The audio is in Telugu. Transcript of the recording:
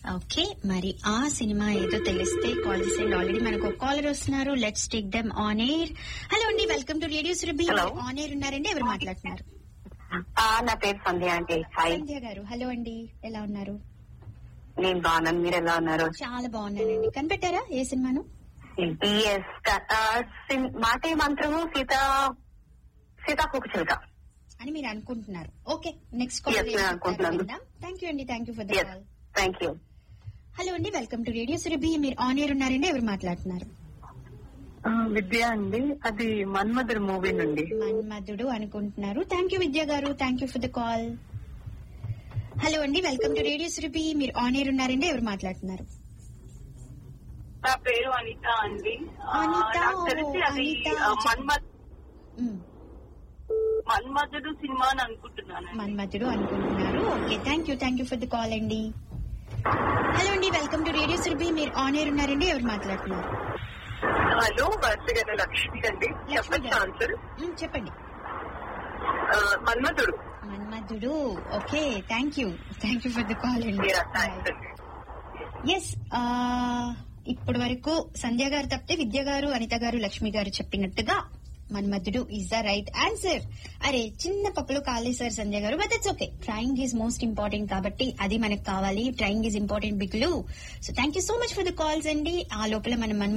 ఓకే మరి ఆ సినిమా ఏదో తెలిస్తే కాల్ చేసేయండి ఆల్రెడీ మనకు కాలర్ వస్తున్నారు let's take them on air hello అండి welcome to radio Surabhi Hello. On air ఉన్నారండి ఎవరు మాట్లాడుతున్నారు ఆ, నా పేరు సంధ్య అంటే హాయ్ సంధ్య గారు హలో అండి ఎలా ఉన్నారు నేను బాగున్నాను మీరు ఎలా ఉన్నారు చాలా బాగున్నానండి కనిపెట్టారా ఏ సినిమాను ఎస్ మాట మంత్రము సీత సీతాకోక చిలుక అని మీరు అనుకుంటున్నారు ఓకే నెక్స్ట్ Yes, కాల్ నేను అనుకుంటున్నాను. థ్యాంక్ యూ అండి thank you for the yes call thank you hello అండి వెల్కమ్ టు రేడియో సురభి మీరు ఆన్ ఎయిర్ ఉన్నారండి ఎవరు మాట్లాడుతున్నారు విద్య అండి అది మన్మధుర్ మూవీ నుండి మన్మధుడు అనుకుంటున్నారు థ్యాంక్ యూ విద్య గారు thank you for the call hello అండి వెల్కమ్ టు రేడియో సురభి మీరు ఆన్ ఎయిర్ ఉన్నారండి ఎవరు మాట్లాడుతున్నారు నా పేరు అనిత అండి ఆ, అనిత, నాకు తెలిసి అది అనిత. ఆ, మన్మథ్ మ్, మన్మధుడు సినిమా అని అనుకుంటున్నాను మన్మధుడు అనుకుంటున్నారు okay thank you thank you for the call అండి హలో అండి వెల్కమ్ టు రేడియో సురభి మీరు ఆన్ ఎయిర్ ఉన్నారండి ఎవరు మాట్లాడుతున్నారు హలో వర్షగారి లక్ష్మి అండి లక్ష్మి చెప్పచ్చు గారు. ఆన్సర్ మ్, చెప్పండి Manmadhudu Manmadhudu okay thank you thank you for the call అండి మీరా థ్యాంక్స్ అండి ఎస్ ఇప్పటి వరకు సంధ్య గారు తప్పితే విద్య గారు అనిత గారు లక్ష్మి గారు చెప్పినట్టుగా Manmadhudu is the right answer అరే చిన్న పప్పులో కాలేశారు సంధ్య గారు but it's okay trying is most important కాబట్టి అది మనకు కావాలి ట్రైంగ్ ఈజ్ ఇంపార్టెంట్ బిగ్లు so thank you so much for the calls అండి ఆ లోపల మనం